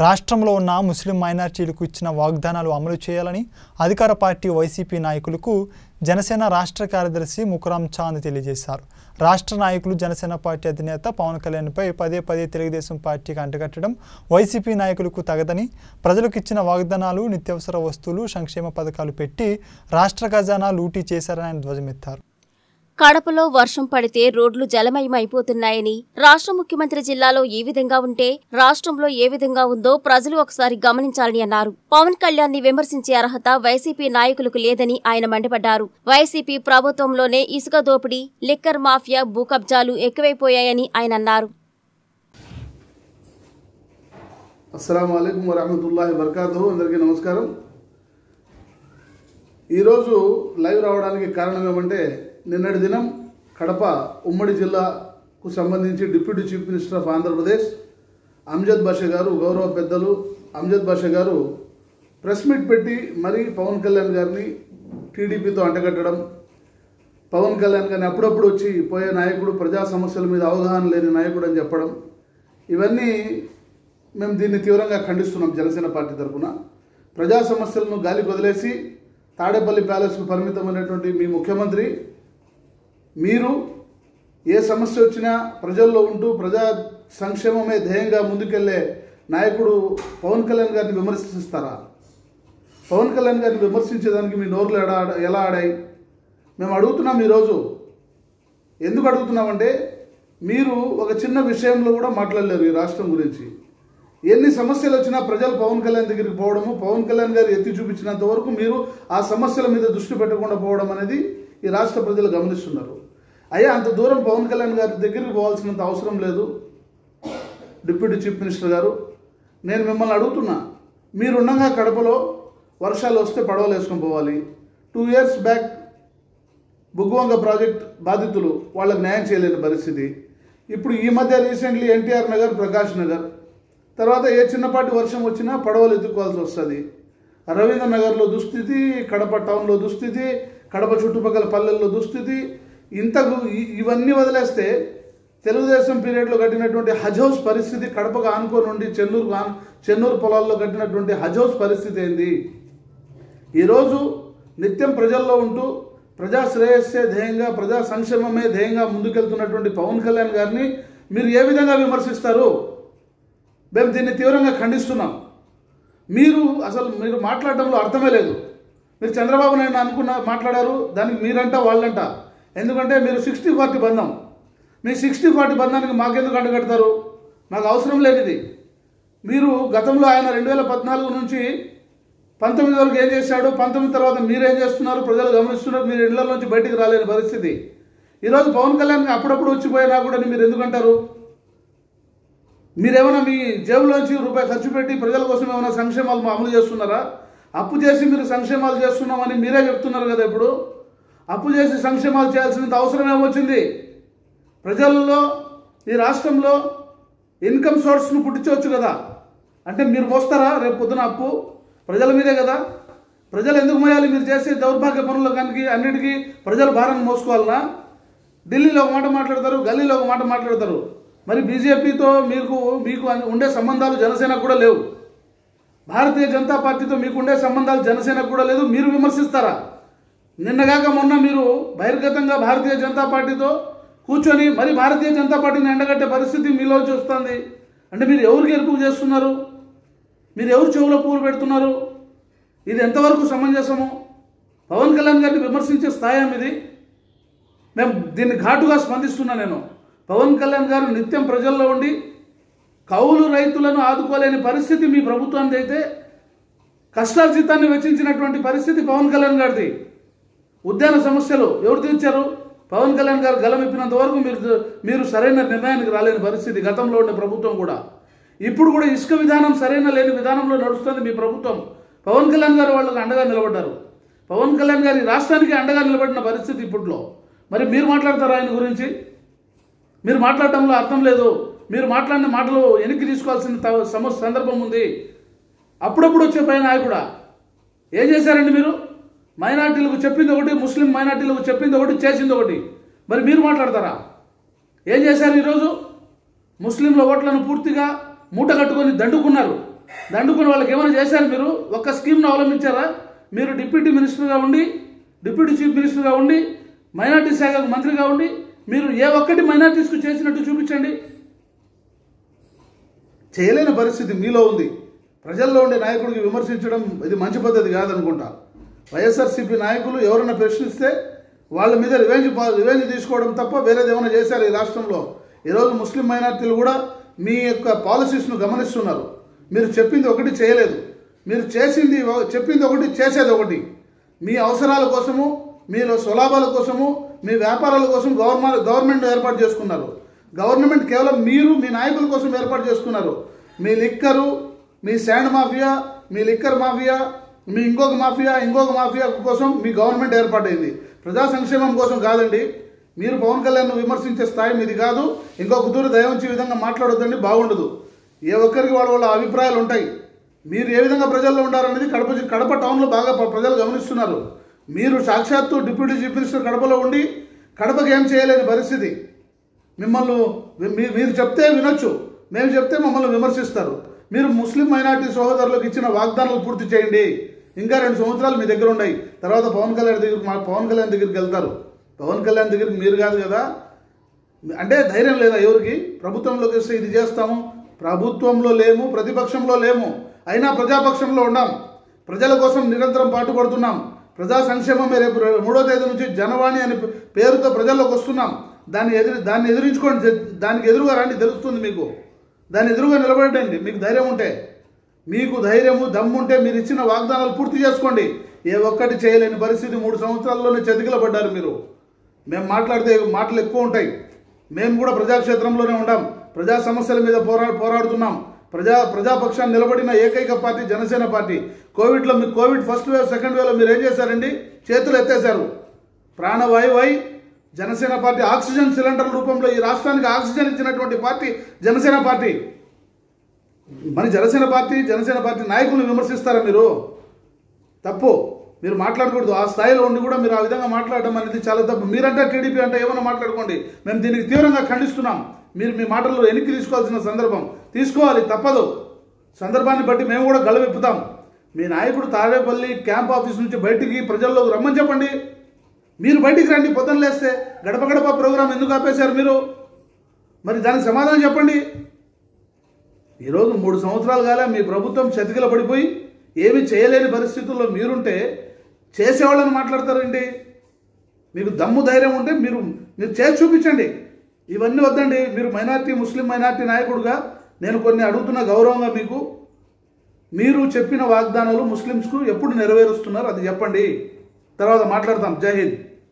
రాష్ట్రంలో ఉన్న ముస్లిం మైనార్టీలకు ఇచ్చిన వాగ్దానాలు అమలు చేయాలని అధికార పార్టీ వైసీపీ నాయకులకు జనసేన రాష్ట్ర కార్యదర్శి ముకురాం చాంద్ తెలియజేశారు రాష్ట్ర నాయకులు జనసేన పార్టీ అధినేత పవన్ కళ్యాణ్పై పదే పదే తెలుగుదేశం పార్టీకి అంటగట్టడం వైసీపీ నాయకులకు తగదని ప్రజలకు ఇచ్చిన వాగ్దానాలు నిత్యావసర వస్తువులు సంక్షేమ పథకాలు పెట్టి రాష్ట్ర ఖజానా లూటీ చేశారని ఆయన ధ్వజమెత్తారు కడపలో వర్షం పడితే రోడ్లు జలమయమైపోతున్నాయని రాష్ట్ర ముఖ్యమంత్రి జిల్లాలో ఏ విధంగా ఉంటే రాష్ట్రంలో ఏ విధంగా ఉందో ప్రజలు ఒకసారి గమనించాలని అన్నారు పవన్ కళ్యాణ్ ని విమర్శించే అర్హత వైసీపీ నాయకులకు లేదని ఆయన మండిపడ్డారు వైసీపీ ప్రభుత్వంలోనే ఇసుక దోపిడీ లిక్కర్ మాఫియా భూ కబ్జాలు ఎక్కువైపోయాయని ఆయన అన్నారు అస్సలం అయికం వరహమతుల్లాహి వరకాతు అందరికీ నమస్కారం ఈరోజు లైవ్ రావడానికి కారణం ఏమంటే నిన్నటి దినం కడప ఉమ్మడి జిల్లాకు సంబంధించి deputy chief minister of Andhra Pradesh Amjad Basha గారు గౌరవ పెద్దలు అమ్జద్ బాషా గారు ప్రెస్ మీట్ పెట్టి మరీ పవన్ కళ్యాణ్ గారిని టీడీపీతో అంటగట్టడం పవన్ కళ్యాణ్ గారిని అప్పుడప్పుడు వచ్చి పోయే నాయకుడు ప్రజా సమస్యల మీద అవగాహన లేని నాయకుడు అని చెప్పడం ఇవన్నీ మేము దీన్ని తీవ్రంగా ఖండిస్తున్నాం జనసేన పార్టీ తరఫున ప్రజా సమస్యలను గాలికి వదిలేసి తాడేపల్లి ప్యాలెస్కు పరిమితమైనటువంటి మీ ముఖ్యమంత్రి మీరు ఏ సమస్య వచ్చినా ప్రజల్లో ఉంటూ ప్రజా సంక్షేమమే ధ్యేయంగా ముందుకెళ్లే నాయకుడు పవన్ కళ్యాణ్ గారిని విమర్శిస్తారా పవన్ కళ్యాణ్ గారిని విమర్శించేదానికి మీ నోర్లు ఎలా ఎలా ఆడాయి మేము అడుగుతున్నాం ఈరోజు ఎందుకు అడుగుతున్నామంటే మీరు ఒక చిన్న విషయంలో కూడా మాట్లాడలేరు ఈ రాష్ట్రం గురించి ఎన్ని సమస్యలు వచ్చినా ప్రజలు పవన్ కళ్యాణ్ దగ్గరికి పోవడము పవన్ కళ్యాణ్ గారు ఎత్తి చూపించినంత వరకు మీరు ఆ సమస్యల మీద దృష్టి పెట్టకుండా పోవడం అనేది ఈ రాష్ట్ర ప్రజలు గమనిస్తున్నారు అయ్యా అంత దూరం పవన్ కళ్యాణ్ గారి దగ్గరికి పోవాల్సినంత అవసరం లేదు డిప్యూటీ చీఫ్ మినిస్టర్ గారు నేను మిమ్మల్ని అడుగుతున్నా మీరుండగా కడపలో వర్షాలు వస్తే పడవలు వేసుకొని పోవాలి two years back Bugguvanga project బాధితులు వాళ్ళకి న్యాయం చేయలేని పరిస్థితి ఇప్పుడు ఈ మధ్య రీసెంట్లీ ఎన్టీఆర్ నగర్ ప్రకాష్ నగర్ తర్వాత ఏ చిన్నపాటి వర్షం వచ్చినా పడవలు ఎత్తుకోవాల్సి వస్తుంది రవీంద్ర నగర్లో దుస్థితి కడప టౌన్లో దుస్థితి కడప చుట్టుపక్కల పల్లెల్లో దుస్థితి ఇంతకు ఇ- ఇవన్నీ వదిలేస్తే తెలుగుదేశం పీరియడ్లో కట్టినటువంటి హజ్ హౌస్ పరిస్థితి కడపకు ఆనుకొని ఉండి చెన్నూరు ఆన్ చెన్నూరు పొలాల్లో కట్టినటువంటి హజ్ హౌస్ పరిస్థితి ఏంది ఈరోజు నిత్యం ప్రజల్లో ఉంటూ ప్రజా శ్రేయస్సే ధ్యేయంగా ప్రజా సంక్షేమమే ధ్యేయంగా ముందుకెళ్తున్నటువంటి పవన్ కళ్యాణ్ గారిని మీరు ఏ విధంగా విమర్శిస్తారు మేము దీన్ని తీవ్రంగా ఖండిస్తున్నాం మీరు అసలు మీరు మాట్లాడడంలో అర్థమే లేదు మీరు చంద్రబాబు నాయుడు అనుకున్న మాట్లాడారు దానికి మీరంట వాళ్ళంట ఎందుకంటే మీరు సిక్స్టీ ఫార్టీ బంధం మీ సిక్స్టీ ఫార్టీ బంధానికి మాకెందుకు అంటగడతారు మాకు అవసరం లేనిది మీరు గతంలో ఆయన రెండు వేల పద్నాలుగు నుంచి పంతొమ్మిది వరకు ఏం చేశాడు పంతొమ్మిది తర్వాత మీరేం చేస్తున్నారు ప్రజలు గమనిస్తున్నారు మీరు ఇళ్ల నుంచి బయటికి రాలేని పరిస్థితి ఈరోజు పవన్ కళ్యాణ్ అప్పుడప్పుడు వచ్చిపోయినా కూడా మీరు ఎందుకంటారు మీరేమైనా మీ జేబులోంచి రూపాయి ఖర్చు పెట్టి ప్రజల కోసం ఏమైనా సంక్షేమాలు అమలు చేస్తున్నారా అప్పు చేసి మీరు సంక్షేమాలు చేస్తున్నామని మీరే చెప్తున్నారు కదా ఇప్పుడు అప్పు చేసి సంక్షేమాలు చేయాల్సినంత అవసరం ఏమొచ్చింది ప్రజల్లో ఈ రాష్ట్రంలో ఇన్కమ్ సోర్స్ను పుట్టించవచ్చు కదా అంటే మీరు మోస్తారా రేపు పొద్దున అప్పు ప్రజల మీదే కదా ప్రజలు ఎందుకు మోయాలి మీరు చేసే దౌర్భాగ్య పనుల కానీ అన్నిటికీ ప్రజలు భారాన్ని మోసుకోవాలనా ఢిల్లీలో ఒక మాట మాట్లాడతారు గల్లీలో ఒక మాట మాట్లాడతారు మరి బీజేపీతో మీకు మీకు అన్ని- ఉండే సంబంధాలు జనసేనకు కూడా లేవు భారతీయ జనతా పార్టీతో మీకు ఉండే సంబంధాలు జనసేనకు కూడా లేదు మీరు విమర్శిస్తారా నిన్నగాక మొన్న మీరు బహిర్గతంగా భారతీయ జనతా పార్టీతో కూర్చొని మరి భారతీయ జనతా పార్టీని ఎండగట్టే పరిస్థితి మీలోంచి వస్తుంది అంటే మీరు ఎవరికి ఎరుపు చేస్తున్నారు మీరు ఎవరు చెవులో పువ్వులు పెడుతున్నారు ఇది ఎంతవరకు సమంజసము పవన్ కళ్యాణ్ గారిని విమర్శించే స్థాయి ఇది మేము దీన్ని ఘాటుగా స్పందిస్తున్నా నేను పవన్ కళ్యాణ్ గారు నిత్యం ప్రజల్లో ఉండి కౌలు రైతులను ఆదుకోలేని పరిస్థితి మీ ప్రభుత్వానికి అయితే కష్టార్జితాన్ని వెచ్చించినటువంటి పరిస్థితి పవన్ కళ్యాణ్ గారిది ఉద్యాన సమస్యలు ఎవరు తీర్చారు పవన్ కళ్యాణ్ గారు గలం ఇప్పినంత వరకు మీరు మీరు సరైన నిర్ణయానికి రాలేని పరిస్థితి గతంలో ఉండే ప్రభుత్వం కూడా ఇప్పుడు కూడా ఇసుక విధానం సరైన లేని విధానంలో నడుస్తుంది మీ ప్రభుత్వం పవన్ కళ్యాణ్ గారు వాళ్ళకి అండగా నిలబడ్డారు పవన్ కళ్యాణ్ గారి రాష్ట్రానికి అండగా నిలబడిన పరిస్థితి ఇప్పట్లో మరి మీరు మాట్లాడతారా ఆయన గురించి మీరు మాట్లాడటంలో అర్థం లేదు మీరు మాట్లాడిన మాటలు వెనక్కి తీసుకోవాల్సిన త- సమ సందర్భం ఉంది అప్పుడప్పుడు వచ్చే పై నాయకుడా ఏం చేశారండి మీరు మైనార్టీలకు చెప్పింది ఒకటి ముస్లిం మైనార్టీలకు చెప్పింది ఒకటి చేసింది ఒకటి మరి మీరు మాట్లాడతారా ఏం చేశారు ఈరోజు ముస్లింల ఓట్లను పూర్తిగా మూట కట్టుకొని దండుకున్నారు దండుకుని వాళ్ళకి ఏమైనా చేశారు మీరు ఒక్క స్కీమ్ను అవలంబించారా మీరు డిప్యూటీ మినిస్టర్గా ఉండి డిప్యూటీ చీఫ్ మినిస్టర్గా ఉండి మైనార్టీ శాఖకు మంత్రిగా ఉండి మీరు ఏ ఒక్కటి మైనార్టీస్కు చేసినట్టు చూపించండి చేయలేని పరిస్థితి మీలో ఉంది ప్రజల్లో ఉండే నాయకుడికి విమర్శించడం ఇది మంచి పద్ధతి కాదనుకుంటా వైఎస్ఆర్సీపీ నాయకులు ఎవరైనా ప్రశ్నిస్తే వాళ్ళ మీద రివెంజ్ పా- రివెంజ్ తీసుకోవడం తప్ప వేరేది ఏమైనా చేశారు ఈ రాష్ట్రంలో ఈరోజు ముస్లిం మైనార్టీలు కూడా మీ యొక్క పాలసీస్ను గమనిస్తున్నారు మీరు చెప్పింది ఒకటి చేయలేదు మీరు చేసింది ఒ- చెప్పింది ఒకటి చేసేది ఒకటి మీ అవసరాల కోసము మీరు స్వలాభాల కోసము మీ వ్యాపారాల కోసం గవర్నమెంట్ గవర్నమెంట్ ఏర్పాటు చేసుకున్నారు గవర్నమెంట్ కేవలం మీరు మీ నాయకుల కోసం ఏర్పాటు చేసుకున్నారు మీ లిక్కరు మీ శాండ్ మాఫియా మీ లిక్కర్ మాఫియా మీ ఇంకొక మాఫియా ఇంకొక మాఫియా కోసం మీ గవర్నమెంట్ ఏర్పాటైంది ప్రజా సంక్షేమం కోసం కాదండి మీరు పవన్ కళ్యాణ్ విమర్శించే స్థాయి మీది కాదు ఇంకొక దూరం దయవంచి విధంగా మాట్లాడొద్దండి బాగుండదు ఏ ఒక్కరికి వాళ్ళ వాళ్ళ అభిప్రాయాలు ఉంటాయి మీరు ఏ విధంగా ప్రజల్లో ఉండారనేది కడప జి- కడప టౌన్లో బాగా ప్ర- ప్రజలు గమనిస్తున్నారు మీరు సాక్షాత్తు డిప్యూటీ చీఫ్ మినిస్టర్ కడపలో ఉండి కడపకి ఏం చేయలేని పరిస్థితి మిమ్మల్ని మీ- మీరు చెప్తే వినొచ్చు మేము చెప్తే మమ్మల్ని విమర్శిస్తారు మీరు ముస్లిం మైనార్టీ సహోదరులకు ఇచ్చిన వాగ్దానాలు పూర్తి చేయండి ఇంకా రెండు సంవత్సరాలు మీ దగ్గర ఉన్నాయి తర్వాత పవన్ కళ్యాణ్ దగ్గరికి మా పవన్ కళ్యాణ్ దగ్గరికి వెళ్తారు పవన్ కళ్యాణ్ దగ్గరికి మీరు కాదు కదా అంటే ధైర్యం లేదా ఎవరికి ప్రభుత్వంలోకి వస్తే ఇది చేస్తాము ప్రభుత్వంలో లేము ప్రతిపక్షంలో లేము అయినా ప్రజాపక్షంలో ఉన్నాం ప్రజల కోసం నిరంతరం పాటుపడుతున్నాం ప్రజా సంక్షేమమే రేపు రె- మూడో తేదీ నుంచి జనవాణి అనే పే- పేరుతో ప్రజల్లోకి వస్తున్నాం దాన్ని ఎదురు దాన్ని ఎదిరించుకోండి తె- దానికి ఎదురుగా రండి తెలుస్తుంది మీకు దాన్ని ఎదురుగా నిలబడండి మీకు ధైర్యం ఉంటే మీకు ధైర్యము దమ్ముంటే మీరు ఇచ్చిన వాగ్దానాలు పూర్తి చేసుకోండి ఏ ఒక్కటి చేయలేని పరిస్థితి మూడు సంవత్సరాల్లోనే చతికిలబడ్డారు మీరు మేము మాట్లాడితే మాటలు ఎక్కువ ఉంటాయి మేము కూడా ప్రజాక్షేత్రంలోనే ఉండాం ప్రజా సమస్యల మీద పోరా పోరాడుతున్నాం ప్రజా ప్రజాపక్షాన్ని నిలబడిన ఏకైక పార్టీ జనసేన పార్టీ కోవిడ్లో మీ కోవిడ్ ఫస్ట్ వేవ్ సెకండ్ వేవ్లో మీరు ఏం చేశారండి చేతులు ఎత్తేశారు ప్రాణవాయువు అయి జనసేన పార్టీ ఆక్సిజన్ సిలిండర్ రూపంలో ఈ రాష్ట్రానికి ఆక్సిజన్ ఇచ్చినటువంటి పార్టీ జనసేన పార్టీ మరి జనసేన పార్టీ జనసేన పార్టీ నాయకులను విమర్శిస్తారా మీరు తప్పు మీరు మాట్లాడకూడదు ఆ స్థాయిలో ఉండి కూడా మీరు ఆ విధంగా మాట్లాడడం అనేది చాలా తప్పు మీరంటే టీడీపీ అంటే ఏమైనా మాట్లాడుకోండి మేము దీనికి తీవ్రంగా ఖండిస్తున్నాం మీరు మీ మాటల్లో వెనక్కి తీసుకోవాల్సిన సందర్భం తీసుకోవాలి తప్పదు సందర్భాన్ని బట్టి మేము కూడా గలవెప్పుతాం మీ నాయకుడు తాడేపల్లి క్యాంప్ ఆఫీస్ నుంచి బయటికి ప్రజల్లోకి రమ్మని చెప్పండి మీరు బయటికి రండి పొద్దున లేస్తే గడప గడప ప్రోగ్రాం ఎందుకు ఆపేశారు మీరు మరి దానికి సమాధానం చెప్పండి ఈరోజు మూడు సంవత్సరాలు కాలే మీ ప్రభుత్వం చతికిల పడిపోయి ఏమి చేయలేని పరిస్థితుల్లో మీరుంటే చేసేవాళ్ళని మాట్లాడతారండి మీకు దమ్ము ధైర్యం ఉంటే మీరు మీరు చేసి చూపించండి ఇవన్నీ వద్దండి మీరు మైనార్టీ ముస్లిం మైనార్టీ నాయకుడుగా నేను కొన్ని అడుగుతున్న గౌరవంగా మీకు మీరు చెప్పిన వాగ్దానాలు ముస్లిమ్స్కు ఎప్పుడు నెరవేరుస్తున్నారు అది చెప్పండి తర్వాత మాట్లాడతాం జై హింద్